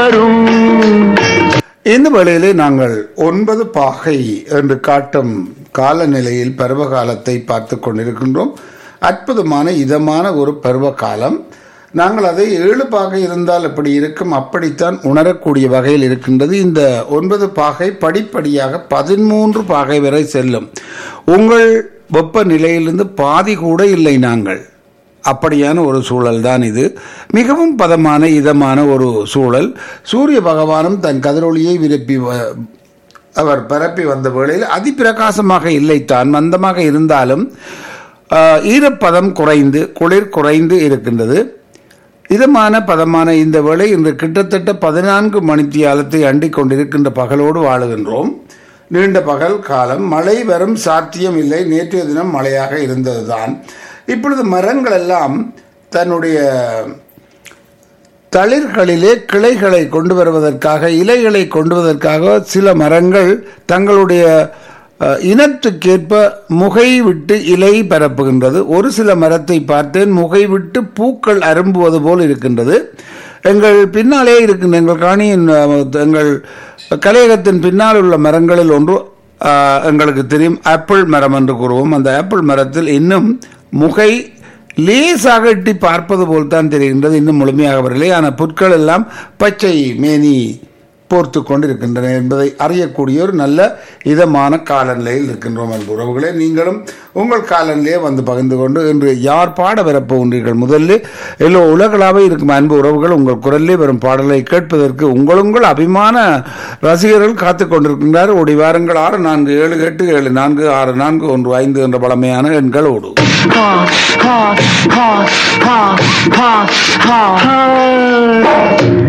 வரும் இந்த வேளையிலே நாங்கள் ஒன்பது பாகை என்று காட்டும் காலநிலையில் பருவ காலத்தை பார்த்து கொண்டிருக்கின்றோம் அற்புதமான இதமான ஒரு பருவ காலம் நாங்கள் அதை ஏழு பாகை இருந்தால் எப்படி இருக்கும் அப்படித்தான் உணரக்கூடிய வகையில் இருக்கின்றது இந்த ஒன்பது பாகை படிப்படியாக பதிமூன்று பாகை வரை செல்லும் உங்கள் வெப்பநிலையிலிருந்து பாதி கூட இல்லை நாங்கள் அப்படியான ஒரு சூழல் தான் இது மிகவும் பதமான இதமான ஒரு சூழல் சூரிய பகவானும் தன் கதிரொளியை விருப்பி வ- அவர் பரப்பி வந்த வேளையில் அதிப்பிரகாசமாக இல்லை தான் மந்தமாக இருந்தாலும் ஆஹ், ஈரப்பதம் குறைந்து குளிர் குறைந்து இருக்கின்றது இதமான பதமான இந்த வேளை இன்று கிட்டத்தட்ட பதினான்கு மணித்தியாலத்தை அண்டிக் கொண்டிருக்கின்ற பகலோடு வாழுகின்றோம் நீண்ட பகல் காலம் மழை வரும் சாத்தியம் இல்லை நேற்றைய தினம் மழையாக இருந்ததுதான் இப்பொழுது மரங்கள் எல்லாம் தன்னுடைய தளிர்களிலே கிளைகளை கொண்டு வருவதற்காக இலைகளை கொண்டு வருவதற்காக சில மரங்கள் தங்களுடைய அஹ், இனத்துக்கேற்ப முகை விட்டு இலை பரப்புகின்றது ஒரு சில மரத்தை பார்த்தேன் முகை விட்டு பூக்கள் அரும்புவது போல் இருக்கின்றது எங்கள் பின்னாலே இருக்கின்ற எங்கள் காணியின் அஹ், எங்கள் கலையகத்தின் பின்னால் உள்ள மரங்களில் ஒன்று அஹ், எங்களுக்கு தெரியும் ஆப்பிள் மரம் என்று கூறுவோம் அந்த ஆப்பிள் மரத்தில் இன்னும் முகை லேசாக எட்டி பார்ப்பது போல் தான் தெரிகின்றது இன்னும் முழுமையாக வரவில்லை ஆனால் புற்கள் எல்லாம் பச்சை மேனி போர்த்து கொண்டு இருக்கின்றன என்பதை அறியக்கூடிய ஒரு நல்ல இதமான காலநிலையில் இருக்கின்றோம் அன்பு உறவுகளே நீங்களும் உங்கள் காலநிலையை வந்து பகிர்ந்து கொண்டு இன்று யார் பாட வரப்போகின்றீர்கள் முதல்ல எல்லோ உலகளாவே இருக்கும் அன்பு உறவுகள் உங்கள் குரலிலே வரும் பாடலை கேட்பதற்கு உங்களுங்கள் அபிமான ரசிகர்கள் காத்துக் கொண்டிருக்கின்றார் ஓடி வாருங்கள் ஆறு நான்கு ஏழு எட்டு ஏழு நான்கு ஆறு நான்கு ஒன்று ஐந்து என்ற பழமையான எண்களோடு ha ha ha ha ha ha